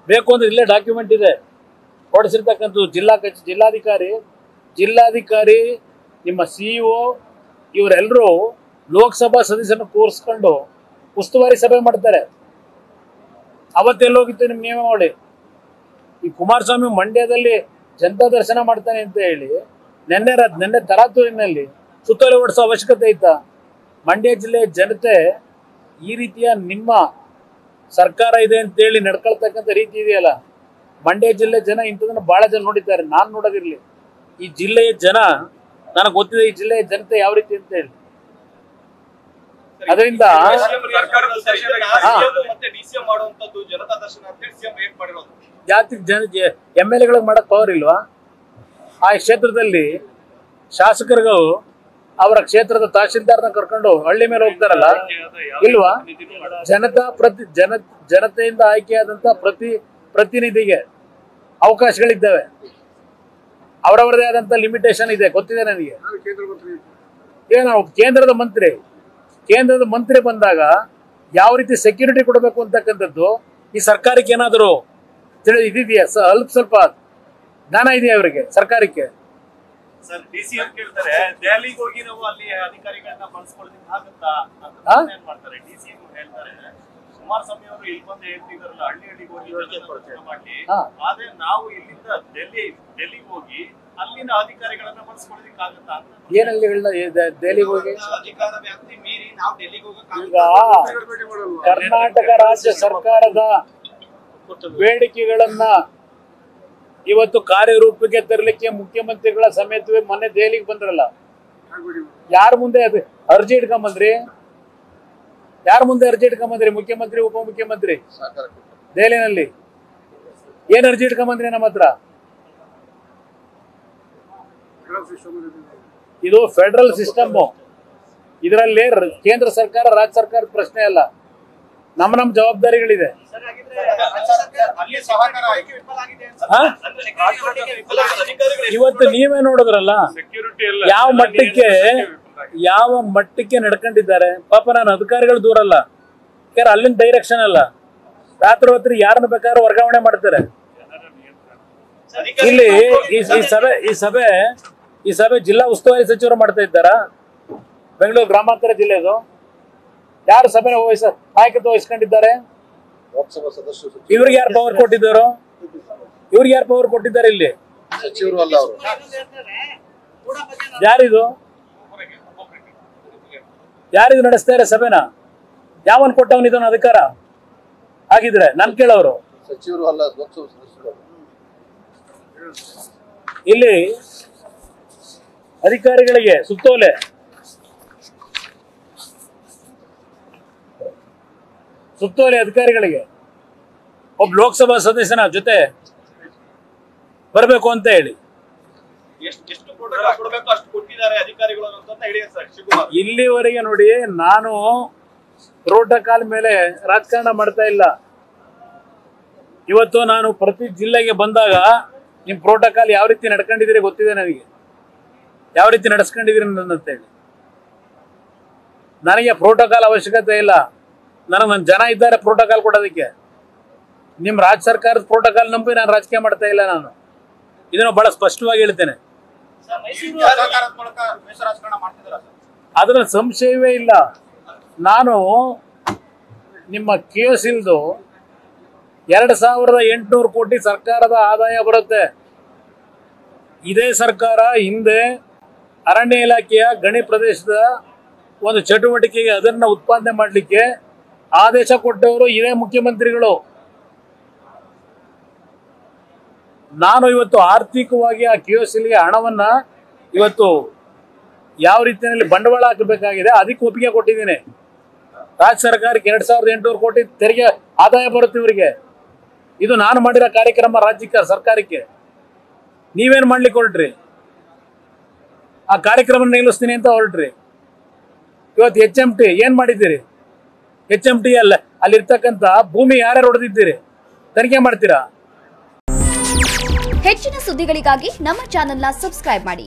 ಬೇಕು ಅಂದ್ರೆ ಇಲ್ಲೇ ಡಾಕ್ಯುಮೆಂಟ್ ಇದೆ ಹೊಡಿಸಿರ್ತಕ್ಕಂಥದ್ದು ಜಿಲ್ಲಾ ಕಚ್ ಜಿಲ್ಲಾಧಿಕಾರಿ ಜಿಲ್ಲಾಧಿಕಾರಿ ನಿಮ್ಮ ಸಿ ಇ ಇವರೆಲ್ಲರೂ ಲೋಕಸಭಾ ಸದಸ್ಯರನ್ನು ಕೂರಿಸ್ಕೊಂಡು ಉಸ್ತುವಾರಿ ಸಭೆ ಮಾಡ್ತಾರೆ ಅವತ್ತೆಲ್ಲೋಗಿತ್ತು ನಿಮ್ಮ ನಿಯಮ ಮಾಡಿ ಈ ಕುಮಾರಸ್ವಾಮಿ ಮಂಡ್ಯದಲ್ಲಿ ಜನತಾ ದರ್ಶನ ಮಾಡ್ತಾನೆ ಅಂತ ಹೇಳಿ ನೆನ್ನೆ ರಾ- ನೆನ್ನೆ ತರಾತೂರಿನಲ್ಲಿ ಸುತ್ತೋಲೆ ಓಡಿಸೋ ಅವಶ್ಯಕತೆ ಐತಾ ಮಂಡ್ಯ ಜಿಲ್ಲೆಯ ಜನತೆ ಈ ರೀತಿಯ ನಿಮ್ಮ ಸರ್ಕಾರ ಇದೆ ಅಂತೇಳಿ ನಡ್ಕೊಳ್ತಕ್ಕಂಥ ರೀತಿ ಇದೆಯಲ್ಲ ಮಂಡ್ಯ ಜಿಲ್ಲೆ ಜನ ಇಂಥದನ್ನ ಬಹಳ ಜನ ನೋಡಿದ್ದಾರೆ ನಾನು ನೋಡೋದಿರ್ಲಿ ಈ ಜಿಲ್ಲೆಯ ಜನ ನನಗೆ ಗೊತ್ತಿದೆ ಈ ಜಿಲ್ಲೆಯ ಜನತೆ ಯಾವ ರೀತಿ ಅಂತ ಹೇಳಿ ಅದರಿಂದ ಸರ್ಕಾರದ ಉದ್ದೇಶ ಹಾ. ಮತ್ತೆ ಡಿಸಿಎಂ ಮಾಡುವಂತದ್ದು ಜನತಾ ದರ್ಶನ ಅಂತ ಹೇಳಿ ಸಿಎಂ ಏನ್ ಮಾಡಿರೋದು ಜಾತಿ ಜನ ಎಮ್ ಎಲ್ ಎಗಳಿಗೆ ಮಾಡಕ್ ಪವರ್ ಇಲ್ವಾ ಆ ಕ್ಷೇತ್ರದಲ್ಲಿ ಶಾಸಕರುಗಳು ಅವರ ಕ್ಷೇತ್ರದ ತಹಶೀಲ್ದಾರ್ನ ಕರ್ಕೊಂಡು ಹಳ್ಳಿ ಮೇಲೆ ಹೋಗ್ತಾರಲ್ಲ ಇಲ್ವಾ ಜನತಾ ಪ್ರತಿ ಜನ ಜನತೆಯಿಂದ ಆಯ್ಕೆಯಾದಂತ ಪ್ರತಿ ಪ್ರತಿನಿಧಿಗೆ ಅವಕಾಶಗಳಿದ್ದಾವೆ ಅವರವರದೇ ಆದಂತ ಲಿಮಿಟೇಷನ್ ಇದೆ ಗೊತ್ತಿದೆ ನನಗೆ ಏನು ಕೇಂದ್ರದ ಮಂತ್ರಿ ಕೇಂದ್ರದ ಮಂತ್ರಿ ಬಂದಾಗ ಯಾವ ರೀತಿ ಸೆಕ್ಯೂರಿಟಿ ಕೊಡಬೇಕು ಅಂತಕ್ಕಂಥದ್ದು ಈ ಸರ್ಕಾರಕ್ಕೆ ಏನಾದರೂ ತಿಳಿ ಇದಿದೆಯಾ ಸ ಅಲ್ಪ ಸ್ವಲ್ಪ ಜ್ಞಾನ ಇದೆಯಾ ಅವರಿಗೆ ಸರ್ಕಾರಕ್ಕೆ ಸರ್ ಡಿಸಿಎಂ ಕೇಳ್ತಾರೆ ದೆಹಲಿಗೆ ಹೋಗಿ ನಾವು ಅಲ್ಲಿ ಅಧಿಕಾರಿಗಳನ್ನ ಬಳಸ್ಕೊಳ್ಳೋದಕ್ಕೆ ಆಗುತ್ತಾ ಅಂತ ಹಾ? ಪ್ರಶ್ನೆ ಏನ್ ಮಾಡ್ತಾರೆ ಡಿಸಿಎಂ ಹೇಳ್ತಾರೆ ಕುಮಾರಸ್ವಾಮಿ ಅವರು ಇಲ್ಲಿ ಬಂದು ಹೇಳ್ತಿದಾರಲ್ಲ ಹಳ್ಳಿ ಹಳ್ಳಿಗೆ ಹೋಗಿ ಜನತಾ ದರ್ಶನ ಮಾಡ್ಲಿ ಹಾ. ಆದ್ರೆ ನಾವು ಇಲ್ಲಿಂದ ಡೆಲ್ಲಿ ಡೆಲ್ಲಿಗೆ ಹೋಗಿ ಅಲ್ಲಿನ ಅಧಿಕಾರಿಗಳನ್ನ ಬಳಸ್ಕೊಳ್ಳೋದಕ್ಕೆ ಆಗುತ್ತಾ ಅಂತ ಏನಲ್ಲಿಗಳನ್ನ ದೆಹಲಿಗೆ ಹೋಗಿ ಅಧಿಕಾರ ವ್ಯಾಪ್ತಿ ಮೀರಿ ನಾವು ಡೆಲ್ಲಿಗೆ ಈಗ ಕರ್ನಾಟಕ ರಾಜ್ಯ ಸರ್ಕಾರದ ಬೇಡಿಕೆಗಳನ್ನ ಇವತ್ತು ಕಾರ್ಯರೂಪಕ್ಕೆ ತರಲಿಕ್ಕೆ ಮುಖ್ಯಮಂತ್ರಿಗಳ ಸಮೇತವೇ ಮೊನ್ನೆ ದೆಹಲಿಗೆ ಬಂದ್ರಲ್ಲ ಯಾರ ಮುಂದೆ ಅದು ಅರ್ಜಿ ಇಟ್ಕೊಂಬಂದ್ರಿ ಯಾರ ಮುಂದೆ ಅರ್ಜಿ ಇಟ್ಕೊಂಬಂದ್ರಿ ಮುಖ್ಯಮಂತ್ರಿ ಉಪಮುಖ್ಯಮಂತ್ರಿ ದೆಹಲಿನಲ್ಲಿ ಏನ್ ಅರ್ಜಿ ಇಟ್ಕೊಂಬಂದ್ರಿ ನಮ್ಮ ಹತ್ರ ಇದು ಫೆಡರಲ್ ಸಿಸ್ಟಮ್ ಇದರಲ್ಲಿ ರ- ಕೇಂದ್ರ ಸರ್ಕಾರ ರಾಜ್ಯ ಸರ್ಕಾರದ ಪ್ರಶ್ನೆ ಅಲ್ಲ ನಮ್ಮ ನಮ್ಮ ಜವಾಬ್ದಾರಿಗಳಿದೆ ಅಲ್ಲಿ ಸಹಕಾರ ಹಾ? ಇವತ್ತು ನೀವೇ ನೋಡಿದ್ರಲ್ಲ ಯಾವ ಮಟ್ಟಕ್ಕೆ ಯಾವ ಮಟ್ಟಕ್ಕೆ ನಡ್ಕೊಂಡಿದ್ದಾರೆ ಪಾಪ ನಾನು ಅಧಿಕಾರಿಗಳು ದೂರ ಅಲ್ಲ ಯಾಕಂದ್ರೆ ಅಲ್ಲಿನ ಡೈರೆಕ್ಷನ್ ಅಲ್ಲ ರಾತ್ರಿ ಹೊತ್ತು ಯಾರನ್ನ ಬೇಕಾದ್ರೂ ವರ್ಗಾವಣೆ ಮಾಡ್ತಾರೆ ಇಲ್ಲಿ ಈ ಈ ಸಭೆ ಈ ಸಭೆ ಈ ಸಭೆ ಜಿಲ್ಲಾ ಉಸ್ತುವಾರಿ ಸಚಿವರು ಮಾಡ್ತಾ ಇದ್ದಾರಾ ಬೆಂಗಳೂರು ಗ್ರಾಮಾಂತರ ಜಿಲ್ಲೆದು ಯಾರು ಸಭೆನ ವಹಿಸ ನಾಯಕತ್ವ ವಹಿಸ್ಕೊಂಡಿದ್ದಾರೆ ಲೋಕಸಭಾ ಸದಸ್ಯರು ಇವ್ರಿಗೆ ಯಾರು ಪವರ್ ಕೊಟ್ಟಿದ್ದಾರೋ ಇವ್ರಿಗೆ ಯಾರು ಪವರ್ ಕೊಟ್ಟಿದ್ದಾರೆ ಇಲ್ಲಿ ಸಚಿವರು ಅಲ್ಲ ಅವರು ಯಾರಿದು ಯಾರಿದು ನಡೆಸ್ತಾ ಇರೋ ಸಭೆನ ಯಾವನ್ ಕೊಟ್ಟವನ್ ಇದನ್ನ ಅಧಿಕಾರ ಆಗಿದ್ರೆ ನನ್ ಕೇಳೋರು ಸಚಿವರು ಅಲ್ಲ ಲೋಕಸಭಾ ಸದಸ್ಯರು ಇಲ್ಲಿ ಅಧಿಕಾರಿಗಳಿಗೆ ಸುತ್ತೋಲೆ ಸುತ್ತೋಲೆ ಅಧಿಕಾರಿಗಳಿಗೆ ಒಬ್ಬ ಲೋಕಸಭಾ ಸದಸ್ಯನ ಜೊತೆ ಬರಬೇಕು ಅಂತ ಹೇಳಿ ಎಷ್ಟು ಎಷ್ಟು ಪ್ರೋಟೋಕಾಲ್ ಕೊಡಬೇಕು ಅಷ್ಟು ಕೊಟ್ಟಿದ್ದಾರೆ ಅಧಿಕಾರಿಗಳು ಅಂತ ಹೇಳಿ ಸರ್ ಶಿವಕುಮಾರ್ ಇಲ್ಲಿವರೆಗೆ ನೋಡಿ ನಾನು ಪ್ರೋಟೋಕಾಲ್ ಮೇಲೆ ರಾಜಕಾರಣ ಮಾಡ್ತಾ ಇಲ್ಲ ಇವತ್ತು ನಾನು ಪ್ರತಿ ಜಿಲ್ಲೆಗೆ ಬಂದಾಗ ನಿಮ್ ಪ್ರೋಟೋಕಾಲ್ ಯಾವ ರೀತಿ ನಡ್ಕೊಂಡಿದ್ದೀರಿ ಗೊತ್ತಿದೆ ನನಗೆ ಯಾವ ರೀತಿ ನಡೆಸ್ಕೊಂಡಿದ್ದೀರಿ ಅಂತೇಳಿ ನನಗೆ ಪ್ರೋಟೋಕಾಲ್ ಅವಶ್ಯಕತೆ ಇಲ್ಲ ನನಗೆ ನನ್ನ ಜನ ಇದ್ದಾರೆ ಪ್ರೋಟೋಕಾಲ್ ಕೊಡೋದಕ್ಕೆ ನಿಮ್ಮ ರಾಜ್ಯ ಸರ್ಕಾರದ ಪ್ರೋಟೋಕಾಲ್ ನಂಬಿ ನಾನು ರಾಜಕೀಯ ಮಾಡ್ತಾ ಇಲ್ಲ ನಾನು ಇದನ್ನು ಬಹಳ ಸ್ಪಷ್ಟವಾಗಿ ಹೇಳ್ತೇನೆ ಸರ್ಕಾರದ ಮೂಲಕ ದ್ವೇಷ ರಾಜಕಾರಣ ಮಾಡ್ತಿದಾರ ಸರ್ ಅದರ ಸಂಶಯವೇ ಇಲ್ಲ ನಾನು ನಿಮ್ಮ ಕೆ ಎಸ್ ಇಲ್ದು ಎರಡು ಸಾವಿರದ ಎಂಟುನೂರು ಕೋಟಿ ಸರ್ಕಾರದ ಆದಾಯ ಬರುತ್ತೆ ಇದೇ ಸರ್ಕಾರ ಹಿಂದೆ ಅರಣ್ಯ ಇಲಾಖೆಯ ಗಣಿ ಪ್ರದೇಶದ ಒಂದು ಚಟುವಟಿಕೆಗೆ ಅದನ್ನ ಉತ್ಪಾದನೆ ಮಾಡಲಿಕ್ಕೆ ಆದೇಶ ಕೊಟ್ಟವರು ಇದೇ ಮುಖ್ಯಮಂತ್ರಿಗಳು ನಾನು ಇವತ್ತು ಆರ್ಥಿಕವಾಗಿ ಆ ಕ್ಯೂ ಎಸ್ ಗೆ ಹಣವನ್ನ ಇವತ್ತು ಯಾವ ರೀತಿಯಲ್ಲಿ ಬಂಡವಾಳ ಹಾಕಬೇಕಾಗಿದೆ ಅದಕ್ಕೆ ಒಪ್ಪಿಗೆ ಕೊಟ್ಟಿದ್ದೀನಿ ರಾಜ್ಯ ಸರ್ಕಾರಕ್ಕೆ ಎರಡ್ ಸಾವಿರದ ಎಂಟುನೂರು ಕೋಟಿ ತೆರಿಗೆ ಆದಾಯ ಬರುತ್ತೆ ಇವರಿಗೆ ಇದು ನಾನು ಮಾಡಿರೋ ಕಾರ್ಯಕ್ರಮ ರಾಜ್ಯಕ್ಕೆ ಸರ್ಕಾರಕ್ಕೆ ನೀವೇನ್ ಮಾಡ್ಲಿಕ್ಕೆ ಹೊರಟ್ರಿ ಆ ಕಾರ್ಯಕ್ರಮ ನಿಲ್ಲಿಸ್ತೀನಿ ಅಂತ ಹೊರಟ್ರಿ ಇವತ್ತು ಎಚ್ ಎಂ ಟಿ ಏನ್ ಮಾಡಿದ್ದೀರಿ ಎಚ್ ಎಂ ಟಿ ಅಲ್ಲ ಅಲ್ಲಿರ್ತಕ್ಕಂಥ ಭೂಮಿ ಯಾರ್ಯಾರು ಹೊಡೆದಿದ್ದೀರಿ ತನಿಖೆ ಮಾಡ್ತೀರಾ ಹೆಚ್ಚಿನ ಸುದ್ದಿಗಳಿಗಾಗಿ ನಮ್ಮ ಚಾನೆಲ್ನ ಸಬ್ಸ್ಕ್ರೈಬ್ ಮಾಡಿ